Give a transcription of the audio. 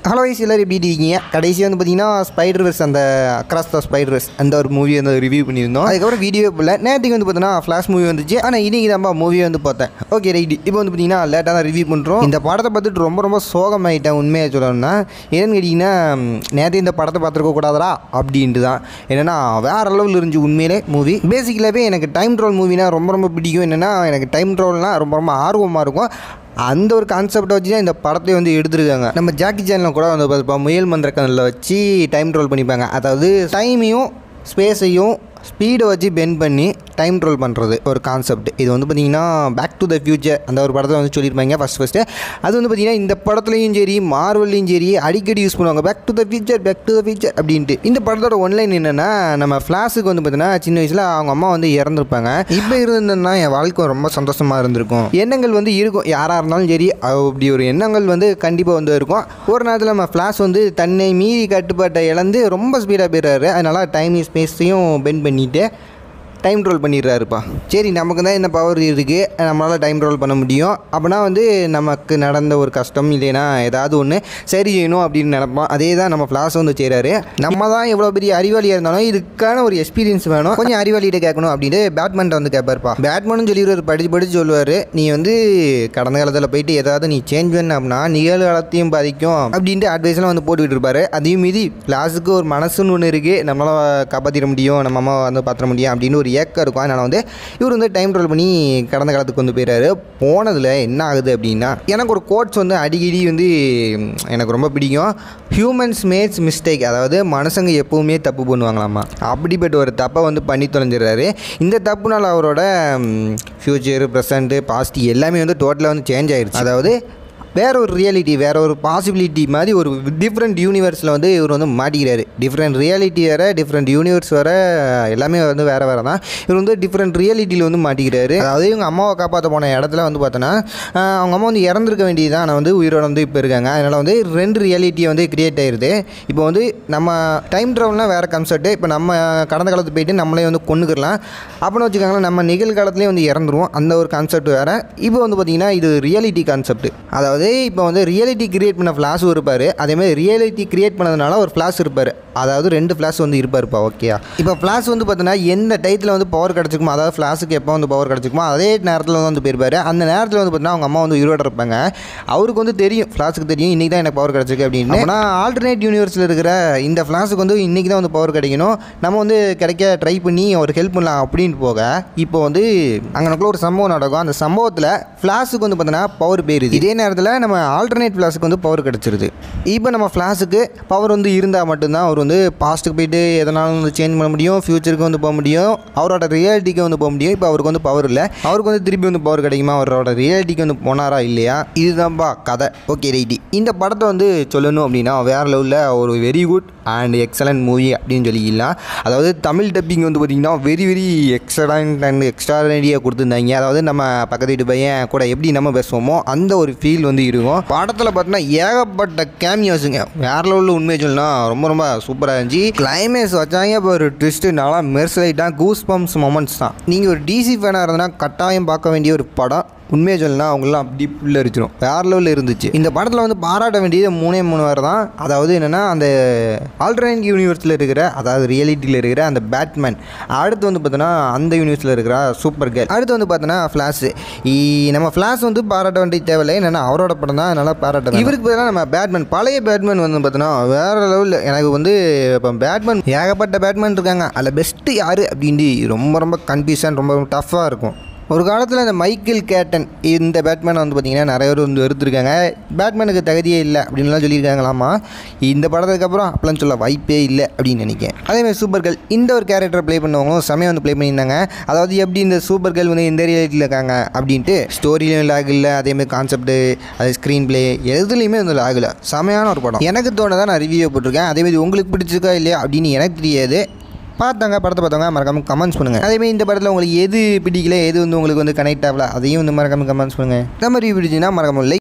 hello வயசு எல்லோரும் எப்படி இருக்கீங்க கடைசி வந்து பார்த்தீங்கன்னா ஸ்பைடர்வர்ஸ் அந்த அக்ராஸ் த ஸ்பைடர்வர்ஸ் அந்த ஒரு மூவி வந்து ரிவ்யூ பண்ணியிருந்தோம் அதுக்கப்புறம் வீடியோ போல நேற்றுக்கு வந்து பார்த்தீங்கன்னா ஃப்ளாஷ் மூவி வந்துச்சு ஆனால் இன்னைக்கு தான் மூவி வந்து பார்த்தேன் ஓகே ரைட் இப்போ வந்து பார்த்தீங்கன்னா லேட்டாக தான் ரிவ்யூ பண்ணுறோம் இந்த படத்தை பார்த்துட்டு ரொம்ப ரொம்ப சோகமாயிட்டேன் உண்மையாக சொல்லணும்னா என்னன்னு கேட்டிங்கன்னா நேற்று இந்த படத்தை பார்த்துருக்க கூடாதா அப்படின்ட்டு தான் என்னென்னா வேற லெவலில் இருந்துச்சு உண்மையிலே மூவி பேசிக்கலாகவே எனக்கு டைம் ட்ரோல் மூவினா ரொம்ப ரொம்ப பிடிக்கும் என்னென்னா எனக்கு டைம் ட்ரோல்னால் ரொம்ப ரொம்ப ஆர்வமாக இருக்கும் அந்த ஒரு கான்செப்டை வச்சு தான் இந்த படத்தை வந்து எடுத்திருக்காங்க நம்ம ஜாக்கி சேனலில் கூட வந்து பார்த்துப்போம் முயல் மந்திரக்கனில் வச்சு டைம் ட்ரோல் பண்ணிப்பாங்க அதாவது டைமையும் ஸ்பேஸையும் ஸ்பீடை வச்சு பெண்ட் பண்ணி டைம் ட்ரோல் பண்ணுறது ஒரு கான்செப்ட் இது வந்து பார்த்திங்கன்னா பேக் டு த ஃபியூச்சர் அந்த ஒரு படத்தில் வந்து சொல்லியிருப்பாங்க ஃபஸ்ட் ஃபஸ்ட்டு அது வந்து பார்த்திங்கன்னா இந்த படத்துலையும் சரி மார்வல்லையும் சரி அடிக்கடி யூஸ் பண்ணுவாங்க back to the future back to the future அப்படின்ட்டு இந்த படத்தோட ஒன்லைன் என்னென்னா நம்ம ஃப்ளாஷுக்கு வந்து பார்த்தீங்கன்னா சின்ன வயசில் அவங்க அம்மா வந்து இறந்துருப்பாங்க இப்போ இருந்ததுன்னா என் வாழ்க்கை ரொம்ப சந்தோஷமாக இருந்திருக்கும் எண்ணங்கள் வந்து இருக்கும் யாராக இருந்தாலும் சரி அப்படி ஒரு எண்ணங்கள் வந்து கண்டிப்பாக வந்து இருக்கும் ஒரு நேரத்தில் நம்ம ஃப்ளாஷ் வந்து தன்னை மீறி கட்டுப்பாட்டை இழந்து ரொம்ப ஸ்பீடாக போயிடுறாரு அதனால் டைம் ஸ்பேஸையும் பெண்ட் பண்ணிவிட்டு டைம் ட்ரோல் பண்ணிடுறாருப்பா சரி நமக்கு தான் என்ன பவர் இருக்குது நம்மளால் டைம் ட்ரோல் பண்ண முடியும் அப்படின்னா வந்து நமக்கு நடந்த ஒரு கஷ்டம் இல்லைன்னா ஏதாவது ஒன்று சரி செய்யணும் அப்படின்னு நினைப்போம் அதே தான் நம்ம ஃப்ளாஷ் வந்து செய்கிறாரு நம்ம தான் எவ்வளோ பெரிய அறிவாளியாக இருந்தாலும் இதுக்கான ஒரு எக்ஸ்பீரியன்ஸ் வேணும் கொஞ்சம் அறிவாளிகிட்ட கேட்கணும் அப்படின்ட்டு பேட்மேன்ட்ட வந்து கேட்பாருப்பா பேட்மேனும் சொல்லிடுவார் படித்து படித்து சொல்லுவார் நீ வந்து கடந்த காலத்தில் போயிட்டு ஏதாவது நீ சேஞ்ச் பண்ண அப்படின்னா நிகழ்காலத்தையும் பாதிக்கும் அப்படின்ட்டு அட்வைஸ்லாம் வந்து போட்டுக்கிட்டு இருப்பாரு அதையும் மீறி ஃப்ளாஷுக்கு ஒரு மனசுன்னு ஒன்று இருக்குது நம்மளால் காப்பாற்றிட முடியும் நம்ம அம்மா வந்து பார்த்துட முடியும் அப்படின்னு ஒரு ஏக்கம் இருக்கும் அதனால் வந்து இவர் வந்து டைம் ட்ரோல் பண்ணி கடந்த காலத்துக்கு வந்து போயிறாரு போனதில் என்ன ஆகுது அப்படின்னா எனக்கு ஒரு கோட்ஸ் வந்து அடிக்கடி வந்து ம், எனக்கு ரொம்ப பிடிக்கும் ஹியூமன்ஸ் மேட்ஸ் மிஸ்டேக் அதாவது மனுஷங்க எப்பவுமே தப்பு பண்ணுவாங்களாமா அப்படிப்பட்ட ஒரு தப்பை வந்து பண்ணி தொலைஞ்சிடுறாரு இந்த தப்புனால அவரோட ஃப்யூச்சர் ப்ரெசண்ட்டு பாஸ்ட் எல்லாமே வந்து டோட்டலாக வந்து சேஞ்ச் ஆயிடுச்சு அதாவது வேற ஒரு ரியாலிட்டி வேற ஒரு பாசிபிலிட்டி மாதிரி ஒரு டிஃப்ரெண்ட் யூனிவர்ஸில் வந்து இவர் வந்து மாட்டிக்கிறாரு டிஃப்ரெண்ட் ரியாலிட்டி வேறு டிஃப்ரெண்ட் யூனிவர்ஸ் வேறு எல்லாமே வந்து வேறு வேறு தான் இவர் வந்து டிஃப்ரெண்ட் ரியாலிட்டியில் வந்து மாட்டிக்கிறாரு அதாவது இவங்க அம்மாவை காப்பாற்ற போன இடத்துல வந்து பார்த்தோன்னா ஆஹ், அவங்க அம்மா வந்து இறந்துருக்க வேண்டியது ஆனால் வந்து உயிரோட வந்து இப்போ இருக்காங்க அதனால் வந்து ரெண்டு ரியாலிட்டியை வந்து கிரியேட் ஆயிருது இப்போ வந்து நம்ம டைம் ட்ராவல்னால் வேறு கான்செப்ட் இப்போ நம்ம கடந்த காலத்துக்கு போயிட்டு நம்மளே வந்து கொண்டுக்கிடலாம் அப்படின்னு வச்சுக்கோங்களேன் நம்ம நிகழ்காலத்துலேயே வந்து இறந்துருவோம் அந்த ஒரு கான்செப்ட் வேறு இப்போ வந்து பார்த்திங்கன்னா இது ரியாலிட்டி கான்செப்ட் அதாவது இப்போ வந்து ரியாலிட்டி கிரியேட் பண்ண ஃப்ளாஷும் இருப்பார் அதேமாதிரி ரியாலிட்டி கிரியேட் பண்ணதுனால ஒரு ஃப்ளாஷ் இருப்பார் அதாவது ரெண்டு ஃப்ளாஷ் வந்து இருப்பாருப்பா ஓகேயா இப்போ ஃப்ளாஷ் வந்து பார்த்தீங்கன்னா எந்த டயத்தில் வந்து பவர் கிடச்சிக்குமோ அதாவது ஃப்ளாஷுக்கு எப்போ வந்து பவர் கிடச்சிக்குமோ அதே நேரத்தில் வந்து போயிருப்பாரு அந்த நேரத்தில் வந்து பார்த்தீங்கன்னா அவங்க அம்மா வந்து உயிரோட இருப்பாங்க அவருக்கு வந்து தெரியும் ஃப்ளாஷுக்கு தெரியும் இன்றைக்கி தான் எனக்கு பவர் கிடச்சிருக்கு அப்படின்னு ஆனால் ஆல்டர்னேட் யூனிவர்ஸில் இருக்கிற இந்த ஃப்ளாஷுக்கு வந்து இன்றைக்கி தான் வந்து பவர் கிடைக்கணும் நம்ம வந்து கிடைக்க ட்ரை பண்ணி ஒரு ஹெல்ப் பண்ணலாம் அப்படின்னு போக இப்போ வந்து அங்கனக்குள்ள ஒரு சம்பவம் நடக்கும் அந்த சம்பவத்தில் ஃப்ளாஷுக்கு வந்து பார்த்தீங்கன்னா பவர் போயிருது இதே நேரத்தில் நம்ம ஆல்டர்னேட் ஃப்ளாஷுக்கு வந்து பவர் கிடச்சிருது இப்போ நம்ம ஃப்ளாஷுக்கு பவர் வந்து இருந்தால் மட்டும்தான் அவர் வந்து பாஸ்ட்டுக்கு போயிட்டு எதனாலும் வந்து சேஞ்ச் பண்ண முடியும் ஃப்யூச்சருக்கு வந்து போக முடியும் அவரோட ரியாலிட்டிக்கு வந்து போக முடியும் இப்போ அவருக்கு வந்து பவர் இல்லை அவருக்கு வந்து திருப்பி வந்து பவர் கிடைக்குமா அவரோட ரியாலிட்டிக்கு வந்து போனாரா இல்லையா இதுதான்ப்பா கதை ஓகே ரைட்டி இந்த படத்தை வந்து சொல்லணும் அப்படின்னா வேறு லெவலில் ஒரு very good and excellent movie அப்படின்னு சொல்லிக்கலாம் அதாவது தமிழ் டப்பிங் வந்து பார்த்திங்கன்னா வெரி வெரி எக்ஸலண்ட் அண்ட் எக்ஸ்ட்ராடனரியாக கொடுத்துருந்தாங்க அதாவது நம்ம பக்கத்து வீட்டு பையன் கூட எப்படி நம்ம பேசுவோமோ அந்த ஒரு ஃபீல் வந்து இருக்கும் படத்தில் பார்த்தீங்கன்னா ஏகப்பட்ட கேமியோஸுங்க வேறு லெவலில் உண்மையை சொல்லலாம் ரொம்ப ரொம்ப சூப்பராக இருந்துச்சு கிளைமேக்ஸ் வச்சாங்க இப்போ ஒரு ட்விஸ்ட்டு நல்லா மெர்சலைட்டாக கூஸ் பம்ப்ஸ் மொமெண்ட்ஸ் தான் நீங்கள் ஒரு டிசி ஃபேனாக இருந்தனா கட்டாயம் பார்க்க வேண்டிய ஒரு படம் உண்மையை சொல்லலாம் அவங்களாம் அப்படி புள்ள அரிச்சிடும் வேறு லெவலில் இருந்துச்சு இந்த படத்தில் வந்து பாராட்ட வேண்டியது மூணே மூணு பேர் தான் அதாவது என்னென்னா அந்த ஆல்டர்னேட் யூனிவர்ஸில் இருக்கிற அதாவது ரியாலிட்டியில் இருக்கிற அந்த பேட்மேன் அடுத்து வந்து பார்த்தோன்னா அந்த யூனிவர்ஸில் இருக்கிற சூப்பர் கேர்ள் அடுத்து வந்து பார்த்தோன்னா ஃப்ளாஷ் நம்ம ஃப்ளாஷ் வந்து பாராட்ட வேண்டிய தேவையில்லை என்னென்னா அவரோட படம் தான் நல்லா பாராட்ட இவருக்கு பதிலாக நம்ம பேட்மேன் பழைய பேட்மேன் வந்து பார்த்தோன்னா வேறு லெவலில் எனக்கு வந்து இப்போ பேட்மேன் ஏகப்பட்ட பேட்மேன் இருக்காங்க அதில் பெஸ்ட்டு யார் அப்படின்ட்டு ரொம்ப ரொம்ப கன்ஃபியூஷன் ரொம்ப டஃப்பாக இருக்கும் ஒரு காலத்தில் இந்த மைக்கேல் கேட்டன் இந்த பேட்மேனை வந்து பார்த்திங்கன்னா நிறைய பேர் வந்து வெறுத்துருக்காங்க பேட்மேனுக்கு தகுதியே இல்லை அப்படின்லாம் சொல்லியிருக்காங்களாமா இந்த படத்துக்கு அப்புறம் அப்பலாம் சொல்ல வாய்ப்பே இல்லை அப்படின்னு நினைக்கிறேன் அதேமாதிரி சூப்பர் கேர்ள் இந்த ஒரு கேரக்டர் ப்ளே பண்ணவங்களும் செமையாக வந்து ப்ளே பண்ணியிருந்தாங்க அதாவது எப்படி இந்த சூப்பர் கேர்ள் வந்து இந்த ரியாலிட்டியில் இருக்காங்க அப்படின்ட்டு ஸ்டோரியிலும் லாக் இல்லை அதேமாதிரி கான்செப்ட்டு அது ஸ்க்ரீன் ப்ளே எதுலேயுமே வந்து லாக் இல்லை செமையான ஒரு படம் எனக்கு தோணதான் நான் ரிவ்யூ போட்டிருக்கேன் அதேமாதிரி உங்களுக்கு பிடிச்சிருக்கா இல்லையா அப்படின்னு எனக்கு தெரியாது பார்த்தாங்க படத்தை பார்த்தவங்க மறக்காம கமெண்ட்ஸ் பண்ணுங்கள் அதேமாதிரி இந்த படத்தில் உங்களுக்கு எது பிடிக்கல எது வந்து உங்களுக்கு வந்து கனெக்ட் ஆகல அதையும் வந்து மறக்காம கமெண்ட்ஸ் பண்ணுங்கள் இந்த மாதிரி பிடிச்சிங்கன்னா மறக்காம லைக்